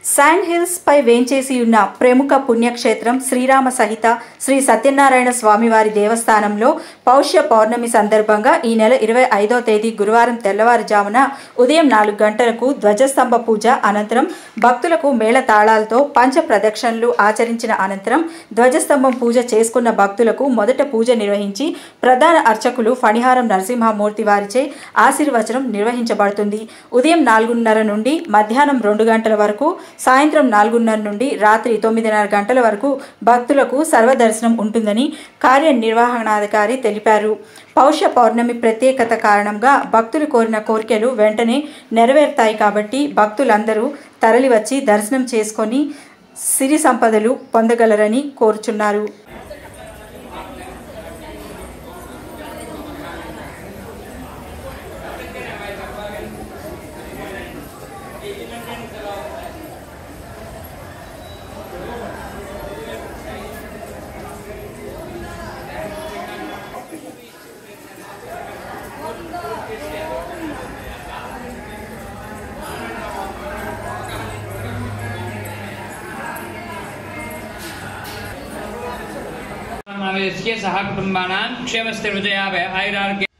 sand hills పై వేంచేసి ఉన్న ప్రముఖ పుణ్యక్షేత్రం శ్రీరామ సహిత శ్రీ సత్యనారాయణ స్వామివారి దేవస్థానంలో పౌష్య పౌర్ణమి సందర్భంగా ఈ నెల ఇరవై ఐదో తేదీ గురువారం తెల్లవారుజామున ఉదయం నాలుగు గంటలకు ధ్వజస్తంభ పూజ అనంతరం భక్తులకు మేళ తాళాలతో పంచ ప్రదక్షిణలు ఆచరించిన అనంతరం ధ్వజస్తంభం పూజ చేసుకున్న భక్తులకు మొదట పూజ నిర్వహించి ప్రధాన అర్చకులు ఫణిహారం నరసింహమూర్తి వారిచే ఆశీర్వచనం నిర్వహించబడుతుంది ఉదయం నాలుగున్నర నుండి మధ్యాహ్నం రెండు గంటల వరకు సాయంత్రం నాలుగున్నర నుండి రాత్రి తొమ్మిదిన్నర గంటల వరకు భక్తులకు సర్వదర్శనం ఉంటుందని కార్యనిర్వహణాధికారి తెలిపారు పౌష పౌర్ణమి ప్రత్యేకత కారణంగా భక్తులు కోరిన కోరికలు వెంటనే నెరవేరుతాయి కాబట్టి భక్తులందరూ తరలివచ్చి దర్శనం చేసుకొని సిరి సంపదలు పొందగలరని కోరుచున్నారు సహ కుటుంబానాం క్షేమస్థిరజయాభ ఆయురారోగ్య